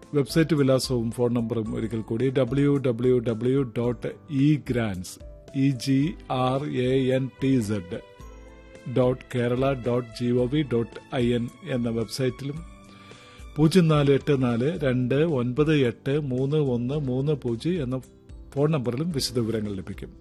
website വിലാസവും phone നമ്പറും ഒരിക്കൽ കൂടി W W W dot e grants E G R A N T Z dot Kerala dot G O V dot I N എന്ന വെബ്സൈറ്റിലും പൂജ്യം നാല് എട്ട് നാല് രണ്ട് ഒൻപത് എട്ട് മൂന്ന് ഒന്ന് മൂന്ന് പൂജ്യം എന്ന ഫോൺ നമ്പറിലും വിശദവിവരങ്ങൾ ലഭിക്കും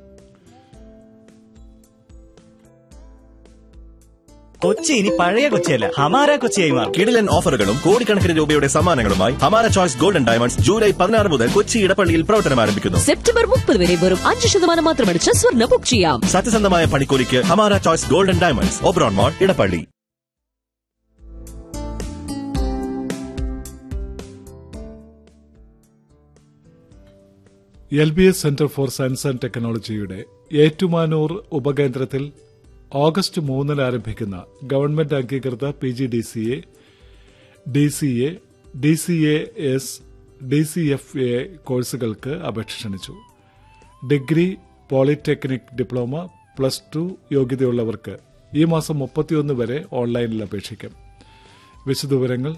കൊച്ചി ഇനി പഴയ കൊച്ചിയല്ല ഹമാര കൊച്ചിയായി മാറും കിടിലൻ ഓഫറുകളും കോടിക്കണക്കിന് രൂപയുടെ സമ്മാനങ്ങളുമായി ഹമാര ചോയ്സ് ഗോൾഡൻ ഡയമണ്ട്സ് ജൂലൈ പതിനാറ് മുതൽ കൊച്ചി ഇടപ്പള്ളിയിൽ പ്രവർത്തനം ആരംഭിക്കുന്നു സെപ്റ്റംബർ മുപ്പത് വരെ വെറും അഞ്ച് ശതമാനം മാത്രമടിച്ച് സ്വർണ്ണ ബുക്ക് ചെയ്യാം സത്യസന്ധമായ പണിക്കൂലിക്ക് ഹമാര choice golden diamonds Oberon mall Edappally L B S centre for science and ടെക്നോളജിയുടെ ഏറ്റുമാനൂർ ഉപകേന്ദ്രത്തിൽ ഓഗസ്റ്റ് മൂന്നിന് ആരംഭിക്കുന്ന ഗവൺമെന്റ് അംഗീകൃത P G D C A D C A D C A S D C F A കോഴ്സുകൾക്ക് അപേക്ഷ ക്ഷണിച്ചു degree polytechnic diploma plus two യോഗ്യതയുള്ളവർക്ക് ഈ മാസം മുപ്പത്തിയൊന്ന് വരെ ഓൺലൈനിൽ അപേക്ഷിക്കാം വിശദവിവരങ്ങൾ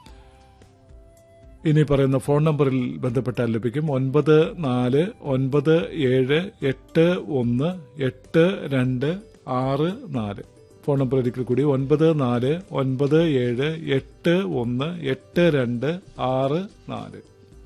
ഇനി പറയുന്ന ഫോൺ നമ്പറിൽ ബന്ധപ്പെട്ടാൽ ലഭിക്കും ഒൻപത് നാല് ഒൻപത് ഏഴ് എട്ട് ഒന്ന് എട്ട് രണ്ട് ആറ് നാല് ഫോൺ നമ്പർ ഒരിക്കൽ കൂടി ഒൻപത് നാല് ഒൻപത് ഏഴ് എട്ട് ഒന്ന് എട്ട് രണ്ട് ആറ് നാല്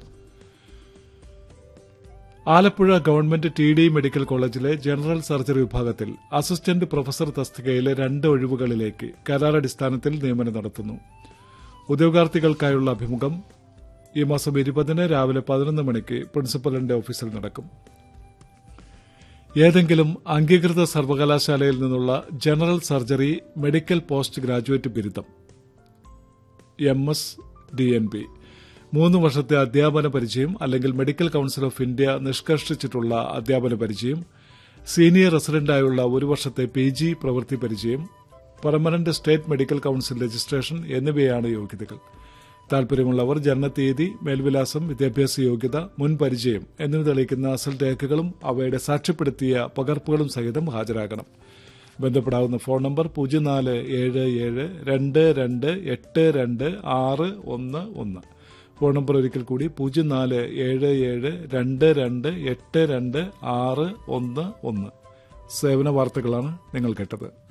Alappuzha government T D medical കോളേജിലെ ജനറൽ സർജറി വിഭാഗത്തിൽ അസിസ്റ്റന്റ് പ്രൊഫസർ തസ്തികയിലെ രണ്ട് ഒഴിവുകളിലേക്ക് കരാറടിസ്ഥാനത്തിൽ നിയമനം നടത്തുന്നു ഉദ്യോഗാർത്ഥികൾക്കായുള്ള അഭിമുഖം ഈ മാസം ഇരുപതിന് രാവിലെ പതിനൊന്ന് മണിക്ക് പ്രിൻസിപ്പലിന്റെ ഓഫീസിൽ നടക്കും ഏതെങ്കിലും അംഗീകൃത സർവകലാശാലയിൽ നിന്നുള്ള general surgery medical post graduate ബിരുദം M S D N B മൂന്ന് വർഷത്തെ അധ്യാപന പരിചയം അല്ലെങ്കിൽ മെഡിക്കൽ കൌൺസിൽ ഓഫ് ഇന്ത്യ നിഷ്കർഷിച്ചിട്ടുള്ള അധ്യാപന പരിചയം സീനിയർ റെസിഡന്റായുള്ള ഒരു വർഷത്തെ പി ജി പ്രവൃത്തി പരിചയം permanent state medical council registration എന്നിവയാണ് യോഗ്യതകൾ താൽപര്യമുള്ളവർ ജനനത്തീയതി മേൽവിലാസം വിദ്യാഭ്യാസ യോഗ്യത മുൻ പരിചയം എന്നിവ തെളിയിക്കുന്ന അസൽ രേഖകളും അവയുടെ സാക്ഷ്യപ്പെടുത്തിയ പകർപ്പുകളും സഹിതം ഹാജരാകണം ബന്ധപ്പെടാവുന്ന ഫോൺ നമ്പർ പൂജ്യം നാല് ഏഴ് ഏഴ് രണ്ട് രണ്ട് എട്ട് രണ്ട് ആറ് ഒന്ന് ഒന്ന് ഫോൺ നമ്പർ ഒരിക്കൽ കൂടി പൂജ്യം നാല് ഏഴ് ഏഴ് രണ്ട് രണ്ട് എട്ട് രണ്ട് ആറ് ഒന്ന് ഒന്ന് സേവന വാർത്തകളാണ് നിങ്ങൾ കേട്ടത്